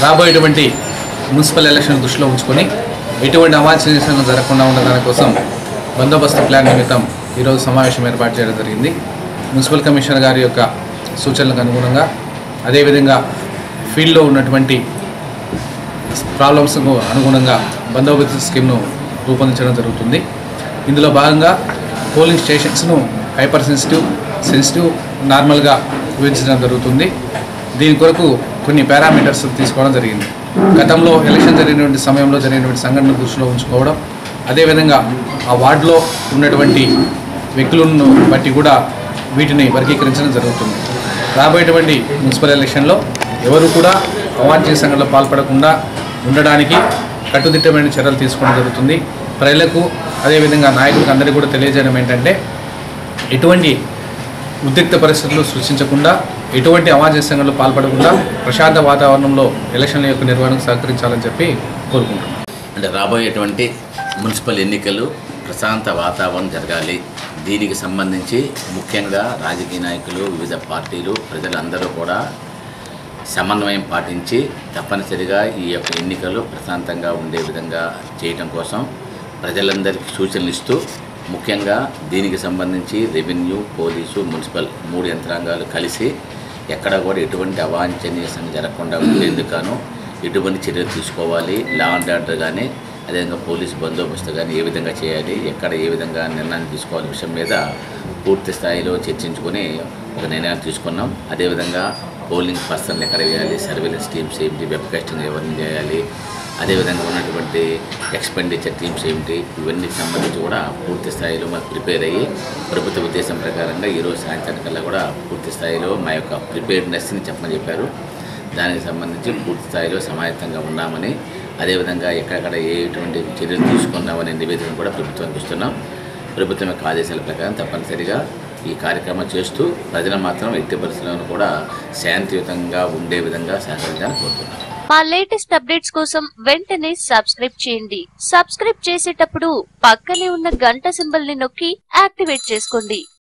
రాబోయేటువంటి municipal election దృష్టిలో ఉంచుకొని ఎటువంటి అవాంఛనీయ జరగకుండా ఉండదాని కోసం బందోబస్తు ప్లాన్ నిమిత్తం ఈరోజు సమావేశం ఏర్పాటు చేయడం జరిగింది మున్సిపల్ కమిషనర్ గారి యొక్క సూచనలకు అనుగుణంగా అదేవిధంగా ఫీల్డ్లో ఉన్నటువంటి ప్రాబ్లమ్స్కు అనుగుణంగా బందోబస్తు స్కీమ్ను రూపొందించడం జరుగుతుంది ఇందులో భాగంగా పోలింగ్ స్టేషన్స్ను హైపర్ సెన్సిటివ్ సెన్సిటివ్ నార్మల్గా విభజించడం జరుగుతుంది దీని కొరకు కొన్ని పారామీటర్స్ తీసుకోవడం జరిగింది గతంలో ఎలక్షన్ జరిగినటువంటి సమయంలో జరిగినటువంటి సంఘటనలు దృష్టిలో ఉంచుకోవడం అదేవిధంగా ఆ వార్డులో ఉన్నటువంటి వ్యక్తులను బట్టి కూడా వీటిని వర్గీకరించడం జరుగుతుంది రాబోయేటువంటి మున్సిపల్ ఎలక్షన్లో ఎవరు కూడా అవాంఛనీయ సంఘటనలో పాల్పడకుండా ఉండడానికి కట్టుదిట్టమైన చర్యలు తీసుకోవడం జరుగుతుంది ప్రజలకు అదేవిధంగా నాయకులకు అందరికీ కూడా తెలియజేయడం ఏంటంటే ఎటువంటి ఉద్రిక్త పరిస్థితులు సృష్టించకుండా ఎటువంటి అవాంఛనీయ సంఘటనలో పాల్పడకుండా ప్రశాంత వాతావరణంలో ఎలక్షన్ల యొక్క నిర్వహణకు సహకరించాలని చెప్పి కోరుకుంటున్నాను అంటే రాబోయేటువంటి మున్సిపల్ ఎన్నికలు ప్రశాంత వాతావరణం జరగాలి దీనికి సంబంధించి ముఖ్యంగా రాజకీయ నాయకులు వివిధ పార్టీలు ప్రజలందరూ కూడా సమన్వయం పాటించి తప్పనిసరిగా ఈ యొక్క ఎన్నికలు ప్రశాంతంగా ఉండే విధంగా చేయటం కోసం ప్రజలందరికీ సూచనలు ఇస్తూ ముఖ్యంగా దీనికి సంబంధించి రెవెన్యూ పోలీసు మున్సిపల్ మూడు యంత్రాంగాలు కలిసి ఎక్కడ కూడా ఎటువంటి అవాంఛనీయ సంఘటన జరగకుండా ఉండేందుకు ఎటువంటి చర్యలు తీసుకోవాలి లా అండ్ ఆర్డర్ కానీ అదేవిధంగా పోలీసు బందోబస్తు కానీ ఏ విధంగా చేయాలి ఎక్కడ ఏ విధంగా నిర్ణయం తీసుకోవాలి విషయం మీద పూర్తి స్థాయిలో చర్చించుకొని ఒక నిర్ణయం తీసుకున్నాం అదేవిధంగా పోలింగ్ పర్సన్లు ఎక్కడ వేయాలి సర్వేలెన్స్ టీమ్స్ ఏమిటి వెబ్ కాస్టింగ్ ఎవరిని చేయాలి అదేవిధంగా ఉన్నటువంటి ఎక్స్పెండిచర్ టీమ్స్ ఏమిటి ఇవన్నీ సంబంధించి కూడా పూర్తి స్థాయిలో మాకు ప్రిపేర్ అయ్యి ప్రభుత్వ ఉద్దేశం ప్రకారంగా ఈరోజు సాయంత్రం కల్లా కూడా పూర్తి స్థాయిలో మా యొక్క ప్రిపేర్నెస్ని చెప్పమని చెప్పారు దానికి సంబంధించి పూర్తి స్థాయిలో సమాయత్తంగా ఉన్నామని అదేవిధంగా ఎక్కడెక్కడ ఎటువంటి చర్యలు తీసుకున్నామనే నివేదిక కూడా ప్రభుత్వానికి ఇస్తున్నాం ప్రభుత్వం యొక్క ఆదేశాల ప్రకారం తప్పనిసరిగా ఈ కార్యక్రమం చేస్తూ ప్రజలు మాత్రం ఎట్టి పరిస్థితులను కూడా శాంతియుతంగా ఉండే విధంగా సహకరించాలని కోరుతున్నాం మా లేటెస్ట్ అప్డేట్స్ కోసం వెంటనే సబ్స్క్రైబ్ చేయండి సబ్స్క్రైబ్ చేసేటప్పుడు పక్కనే ఉన్న గంట సింబల్ ని నొక్కి యాక్టివేట్ చేసుకోండి